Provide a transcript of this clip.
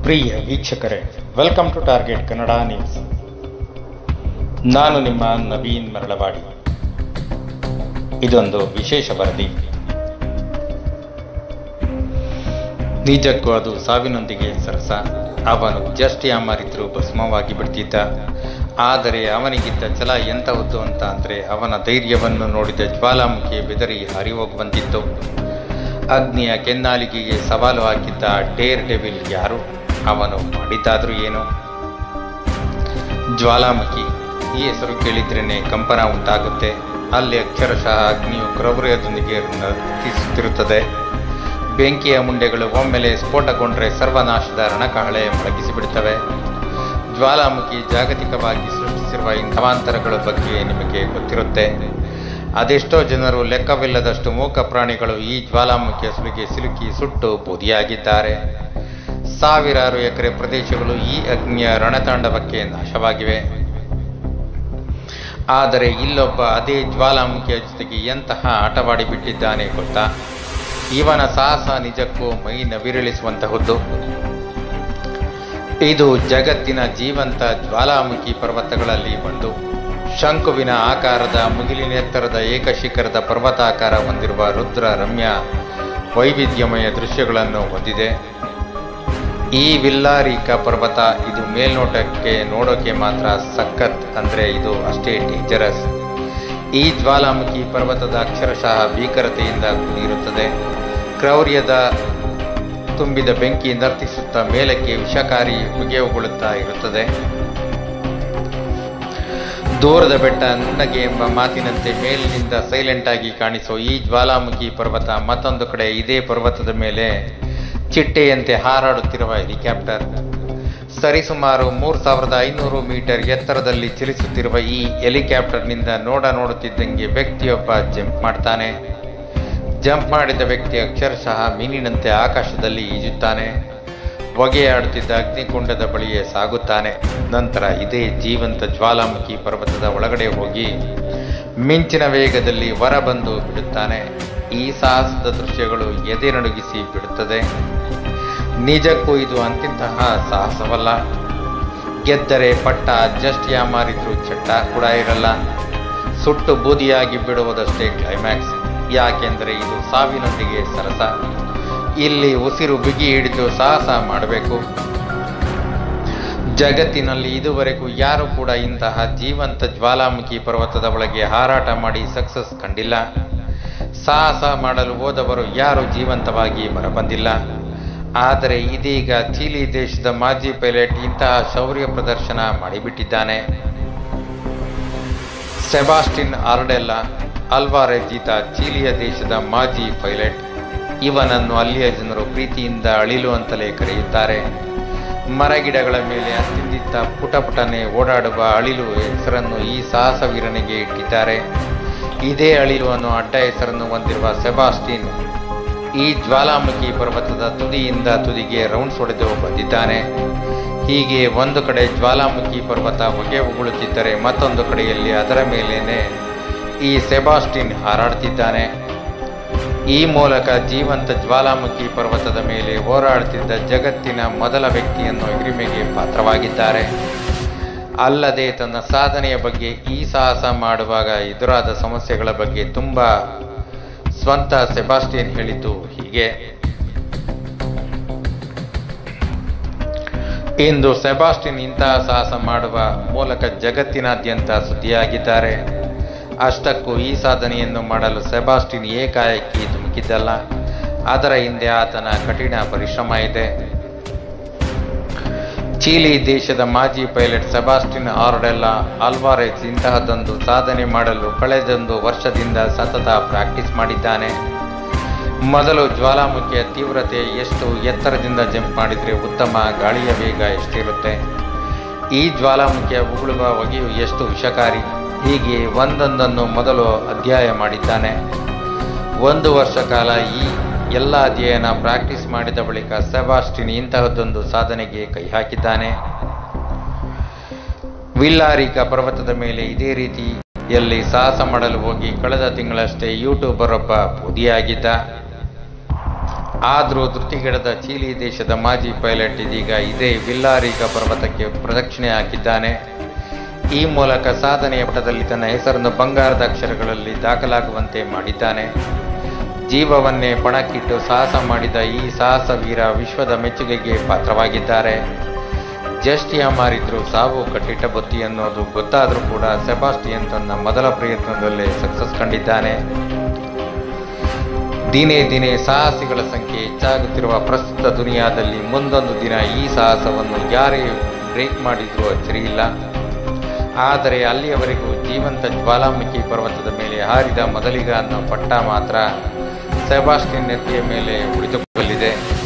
ಪ್ರಿಯ ವೀಕ್ಷಕರೇ welcome to target Kannada news ನಾನು ನಿಮ್ಮ ನವೀನ್ ಮರಳವಾಡಿ ಇದೊಂದು ವಿಶೇಷ ವರದಿ ನಿಜಕ್ಕೂ ಅದು ಸಾವಿನೊಂದಿಗೆ ಸರಸ ಅವನು ಜಸ್ಟ್ ಯಾಮಾರಿದ್ರು ಭಸ್ಮವಾಗಿ ಬಿಡ್ತಿದ್ದ ಆದರೆ ಅವನಿಗಿದ್ದ ಛಲ ಎಂತಹದ್ದು ಅಂತ ಅಂದ್ರೆ ಅವನ ಧೈರ್ಯವನ್ನು ನೋಡಿದ ಜ್ವಾಲಾಮುಖಿ ಬೆದರಿ ಹರಿಹೋಗುವಂತಿತ್ತು ಅಗ್ನಿಯ ಕೆನ್ನಾಲಿಗೆಗೆ ಸವಾಲು ಹಾಕಿದ್ದ ಡೇರ್ ಡೆವಿಲ್ ಯಾರು ಅವನು ಮಾಡಿದ್ದಾದ್ರೂ ಏನು ಜ್ವಾಲಾಮುಖಿ ಈ ಹೆಸರು ಕೇಳಿದ್ರೇನೆ ಕಂಪನ ಉಂಟಾಗುತ್ತೆ ಅಲ್ಲಿ ಅಕ್ಷರಶಃ ಅಗ್ನಿಯು ಕ್ರೌರ್ಯದೊಂದಿಗೆ ನರ್ತಿಸುತ್ತಿರುತ್ತದೆ ಬೆಂಕಿಯ ಮುಂಡೆಗಳು ಒಮ್ಮೆಲೆ ಸ್ಫೋಟಗೊಂಡ್ರೆ ಸರ್ವನಾಶದ ರಣಕಹಳೆ ಮೊಳಗಿಸಿಬಿಡುತ್ತವೆ ಜ್ವಾಲಾಮುಖಿ ಜಾಗತಿಕವಾಗಿ ಸೃಷ್ಟಿಸಿರುವ ಇಂಥವಾಂತರಗಳ ಬಗ್ಗೆ ನಿಮಗೆ ಗೊತ್ತಿರುತ್ತೆ ಅದೆಷ್ಟೋ ಜನರು ಲೆಕ್ಕವಿಲ್ಲದಷ್ಟು ಮೂಕ ಪ್ರಾಣಿಗಳು ಈ ಜ್ವಾಲಾಮುಖಿಯ ಸುಲಿಗೆ ಸಿಲುಕಿ ಸುಟ್ಟು ಬೂದಿಯಾಗಿದ್ದಾರೆ ಸಾವಿರಾರು ಎಕರೆ ಪ್ರದೇಶಗಳು ಈ ಅಗ್ನಿಯ ರಣತಾಂಡವಕ್ಕೆ ನಾಶವಾಗಿವೆ ಆದರೆ ಇಲ್ಲೊಬ್ಬ ಅದೇ ಜ್ವಾಲಾಮುಖಿಯ ಜೊತೆಗೆ ಎಂತಹ ಆಟವಾಡಿ ಬಿಟ್ಟಿದ್ದಾನೆ ಗೊತ್ತಾ ಇವನ ಸಾಹಸ ನಿಜಕ್ಕೂ ಮೈ ನವಿರಳಿಸುವಂತಹದ್ದು ಇದು ಜಗತ್ತಿನ ಜೀವಂತ ಜ್ವಾಲಾಮುಖಿ ಪರ್ವತಗಳಲ್ಲಿ ಒಂದು ಶಂಕುವಿನ ಆಕಾರದ ಮುಗಿಲಿನ ಎತ್ತರದ ಏಕಶಿಖರದ ಪರ್ವತಾಕಾರ ಹೊಂದಿರುವ ರುದ್ರ ರಮ್ಯ ವೈವಿಧ್ಯಮಯ ದೃಶ್ಯಗಳನ್ನು ಹೊಂದಿದೆ ಈ ವಿಲ್ಲಾರಿಕ ಪರ್ವತ ಇದು ಮೇಲ್ನೋಟಕ್ಕೆ ನೋಡೋಕೆ ಮಾತ್ರ ಸಖತ್ ಅಂದ್ರೆ ಇದು ಅಷ್ಟೇ ಡೇಂಜರಸ್ ಈ ಜ್ವಾಲಾಮುಖಿ ಪರ್ವತದ ಅಕ್ಷರಶಃ ಭೀಕರತೆಯಿಂದ ಕೂಡಿರುತ್ತದೆ ಕ್ರೌರ್ಯದ ತುಂಬಿದ ಬೆಂಕಿ ನರ್ತಿಸುತ್ತಾ ಮೇಲಕ್ಕೆ ವಿಷಕಾರಿ ಹೊಗೆ ಉಗುಳುತ್ತಾ ಇರುತ್ತದೆ ದೂರದ ಬೆಟ್ಟ ನುಣ್ಣಗೆ ಎಂಬ ಮಾತಿನಂತೆ ಮೇಲಿನಿಂದ ಸೈಲೆಂಟ್ ಆಗಿ ಕಾಣಿಸೋ ಈ ಜ್ವಾಲಾಮುಖಿ ಪರ್ವತ ಮತ್ತೊಂದು ಕಡೆ ಇದೇ ಪರ್ವತದ ಮೇಲೆ ಚಿಟ್ಟೆಯಂತೆ ಹಾರಾಡುತ್ತಿರುವ ಹೆಲಿಕಾಪ್ಟರ್ ಸರಿಸುಮಾರು ಮೂರು ಸಾವಿರದ ಐನೂರು ಮೀಟರ್ ಎತ್ತರದಲ್ಲಿ ಚಲಿಸುತ್ತಿರುವ ಈ ಹೆಲಿಕಾಪ್ಟರ್ನಿಂದ ನೋಡ ನೋಡುತ್ತಿದ್ದಂಗೆ ವ್ಯಕ್ತಿಯೊಬ್ಬ ಜಂಪ್ ಮಾಡ್ತಾನೆ ಜಂಪ್ ಮಾಡಿದ ವ್ಯಕ್ತಿ ಅಕ್ಷರಶಃ ಮೀನಿನಂತೆ ಆಕಾಶದಲ್ಲಿ ಈಜುತ್ತಾನೆ ಹೊಗೆಯಾಡುತ್ತಿದ್ದ ಅಗ್ನಿಕುಂಡದ ಬಳಿಯೇ ಸಾಗುತ್ತಾನೆ ನಂತರ ಇದೇ ಜೀವಂತ ಜ್ವಾಲಾಮುಖಿ ಪರ್ವತದ ಒಳಗಡೆ ಹೋಗಿ ಮಿಂಚಿನ ವೇಗದಲ್ಲಿ ಹೊರಬಂದು ಬಿಡುತ್ತಾನೆ ಈ ಸಾಹಸದ ದೃಶ್ಯಗಳು ಎದೆ ನಡುಗಿಸಿ ಬಿಡುತ್ತದೆ ನಿಜಕ್ಕೂ ಇದು ಅಂತಿಂತಹ ಸಾಹಸವಲ್ಲ ಗೆದ್ದರೆ ಪಟ್ಟ ಜಸ್ಟ್ ಯಾಮಾರಿದ್ರು ಚಟ್ಟ ಕೂಡ ಇರಲ್ಲ ಸುಟ್ಟು ಬೂದಿಯಾಗಿ ಬಿಡುವುದಷ್ಟೇ ಕ್ಲೈಮ್ಯಾಕ್ಸ್ ಯಾಕೆಂದರೆ ಇದು ಸಾವಿನೊಂದಿಗೆ ಸರಸ ಇಲ್ಲಿ ಉಸಿರು ಬಿಗಿ ಹಿಡಿದು ಸಾಹಸ ಮಾಡಬೇಕು ಜಗತ್ತಿನಲ್ಲಿ ಇದುವರೆಗೂ ಯಾರು ಕೂಡ ಇಂತಹ ಜೀವಂತ ಜ್ವಾಲಾಮುಖಿ ಪರ್ವತದ ಒಳಗೆ ಹಾರಾಟ ಮಾಡಿ ಸಕ್ಸಸ್ ಕಂಡಿಲ್ಲ ಸಾಹಸ ಮಾಡಲು ಹೋದವರು ಯಾರು ಜೀವಂತವಾಗಿ ಹೊರಬಂದಿಲ್ಲ ಆದರೆ ಇದೀಗ ಚೀಲಿ ದೇಶದ ಮಾಜಿ ಪೈಲಟ್ ಇಂತಹ ಶೌರ್ಯ ಪ್ರದರ್ಶನ ಮಾಡಿಬಿಟ್ಟಿದ್ದಾನೆ ಸೆಬಾಸ್ಟಿನ್ ಆರ್ಡೆಲ್ಲ ಅಲ್ವಾರೆ ಜೀತ ಚೀಲಿಯ ದೇಶದ ಮಾಜಿ ಪೈಲಟ್ ಇವನನ್ನು ಅಲ್ಲಿಯ ಜನರು ಪ್ರೀತಿಯಿಂದ ಅಳಿಲು ಅಂತಲೇ ಕರೆಯುತ್ತಾರೆ ಮರಗಿಡಗಳ ಮೇಲೆ ಅತ್ತಿಂದಿತ್ತ ಪುಟ ಪುಟನೆ ಓಡಾಡುವ ಅಳಿಲು ಹೆಸರನ್ನು ಈ ಸಾಹಸವೀರನಿಗೆ ಇಟ್ಟಿದ್ದಾರೆ ಇದೇ ಅಳಿಲು ಅನ್ನೋ ಅಡ್ಡ ಹೆಸರನ್ನು ಹೊಂದಿರುವ ಸೆಬಾಸ್ಟಿನ್ ಈ ಜ್ವಾಲಾಮುಖಿ ಪರ್ವತದ ತುದಿಯಿಂದ ತುದಿಗೆ ರೌಂಡ್ಸ್ ಹೊಡೆದು ಬಂದಿದ್ದಾನೆ ಹೀಗೆ ಒಂದು ಕಡೆ ಜ್ವಾಲಾಮುಖಿ ಪರ್ವತ ಹೊಗೆ ಉಗುಳುತ್ತಿದ್ದರೆ ಮತ್ತೊಂದು ಕಡೆಯಲ್ಲಿ ಅದರ ಮೇಲೇನೆ ಈ ಸೆಬಾಸ್ಟಿನ್ ಹಾರಾಡ್ತಿದ್ದಾನೆ ಈ ಮೂಲಕ ಜೀವಂತ ಜ್ವಾಲಾಮುಖಿ ಪರ್ವತದ ಮೇಲೆ ಹೋರಾಡುತ್ತಿದ್ದ ಜಗತ್ತಿನ ಮೊದಲ ವ್ಯಕ್ತಿಯನ್ನು ಹಿರಿಮೆಗೆ ಪಾತ್ರವಾಗಿದ್ದಾರೆ ಅಲ್ಲದೆ ತನ್ನ ಸಾಧನೆಯ ಬಗ್ಗೆ ಈ ಸಾಹಸ ಮಾಡುವಾಗ ಎದುರಾದ ಸಮಸ್ಯೆಗಳ ಬಗ್ಗೆ ತುಂಬಾ ಸ್ವಂತ ಸೆಬಾಸ್ಟಿಯನ್ ಹೇಳಿದ್ದು ಹೀಗೆ ಇಂದು ಸೆಬಾಸ್ಟಿನ್ ಇಂತಹ ಸಾಹಸ ಮಾಡುವ ಮೂಲಕ ಜಗತ್ತಿನಾದ್ಯಂತ ಸುದ್ದಿಯಾಗಿದ್ದಾರೆ ಅಷ್ಟಕ್ಕೂ ಈ ಸಾಧನೆಯನ್ನು ಮಾಡಲು ಸೆಬಾಸ್ಟಿನ್ ಏಕಾಏಕಿ ಧುಮುಕಿದ್ದಲ್ಲ ಅದರ ಹಿಂದೆ ಆತನ ಕಠಿಣ ಪರಿಶ್ರಮ ಇದೆ ಚೀಲಿ ದೇಶದ ಮಾಜಿ ಪೈಲಟ್ ಸೆಬಾಸ್ಟಿನ್ ಆರ್ಡೆಲ್ಲ ಆಲ್ವಾರೆಕ್ಸ್ ಇಂತಹದೊಂದು ಸಾಧನೆ ಮಾಡಲು ಕಳೆದೊಂದು ವರ್ಷದಿಂದ ಸತತ ಪ್ರಾಕ್ಟೀಸ್ ಮಾಡಿದ್ದಾನೆ ಮೊದಲು ಜ್ವಾಲಾಮುಖಿಯ ತೀವ್ರತೆ ಎಷ್ಟು ಎತ್ತರದಿಂದ ಜಂಪ್ ಮಾಡಿದರೆ ಉತ್ತಮ ಗಾಳಿಯ ವೇಗ ಎಷ್ಟಿರುತ್ತೆ ಈ ಜ್ವಾಲಾಮುಖಿಯ ಉಗುಳುವ ಹೊಗೆಯು ಎಷ್ಟು ವಿಷಕಾರಿ ಹೀಗೆ ಒಂದೊಂದನ್ನು ಮೊದಲು ಅಧ್ಯಯನ ಮಾಡಿದ್ದಾನೆ ಒಂದು ವರ್ಷ ಕಾಲ ಈ ಎಲ್ಲ ಅಧ್ಯಯನ ಪ್ರಾಕ್ಟೀಸ್ ಮಾಡಿದ ಬಳಿಕ ಸೆಬಾಸ್ಟಿನ್ ಇಂತಹದ್ದೊಂದು ಸಾಧನೆಗೆ ಕೈ ಹಾಕಿದ್ದಾನೆ ವಿಲ್ಲಾರಿಕ ಪರ್ವತದ ಮೇಲೆ ಇದೇ ರೀತಿಯಲ್ಲಿ ಸಾಹಸ ಮಾಡಲು ಹೋಗಿ ಕಳೆದ ತಿಂಗಳಷ್ಟೇ ಯೂಟ್ಯೂಬರ್ ಒಬ್ಬ ಬೂದಿಯಾಗಿದ್ದ ಆದರೂ ಧೃತಿಗೆಡದ ಚೀಲಿ ದೇಶದ ಮಾಜಿ ಪೈಲಟ್ ಇದೀಗ ಇದೇ ವಿಲ್ಲಾರಿಗ ಪರ್ವತಕ್ಕೆ ಪ್ರದಕ್ಷಿಣೆ ಹಾಕಿದ್ದಾನೆ ಈ ಮೂಲಕ ಸಾಧನೆಯ ಪಟದಲ್ಲಿ ತನ್ನ ಹೆಸರನ್ನು ಬಂಗಾರದ ಅಕ್ಷರಗಳಲ್ಲಿ ದಾಖಲಾಗುವಂತೆ ಮಾಡಿದ್ದಾನೆ ಜೀವವನ್ನೇ ಪಣಕ್ಕಿಟ್ಟು ಸಾಹಸ ಮಾಡಿದ ಈ ಸಾಹಸ ವೀರ ವಿಶ್ವದ ಮೆಚ್ಚುಗೆಗೆ ಪಾತ್ರವಾಗಿದ್ದಾರೆ ಜಸ್ಟಿಯ ಮಾರಿದ್ರು ಸಾವು ಕಟ್ಟಿಟ್ಟ ಬುತ್ತಿ ಅನ್ನೋದು ಗೊತ್ತಾದರೂ ಕೂಡ ಸೆಬಾಸ್ಟಿಯನ್ ತನ್ನ ಮೊದಲ ಪ್ರಯತ್ನದಲ್ಲೇ ಸಕ್ಸಸ್ ಕಂಡಿದ್ದಾನೆ ದಿನೇ ದಿನೇ ಸಾಹಸಿಗಳ ಸಂಖ್ಯೆ ಹೆಚ್ಚಾಗುತ್ತಿರುವ ಪ್ರಸ್ತುತ ದುನಿಯಾದಲ್ಲಿ ಮುಂದೊಂದು ದಿನ ಈ ಸಾಹಸವನ್ನು ಯಾರೇ ಬ್ರೇಕ್ ಮಾಡಿದ್ರೂ ಅಚ್ಚರಿಯಿಲ್ಲ ಆದರೆ ಅಲ್ಲಿಯವರೆಗೂ ಜೀವಂತ ಜ್ವಾಲಾಮುಖಿ ಪರ್ವತದ ಮೇಲೆ ಹಾರಿದ ಮೊದಲಿಗ ಅನ್ನೋ ಪಟ್ಟ ಮಾತ್ರ ಸೆಬಾಸ್ಟಿಯನ್ ನೆತ್ತಿಯ ಮೇಲೆ ಉಳಿದುಕೊಳ್ಳಿದೆ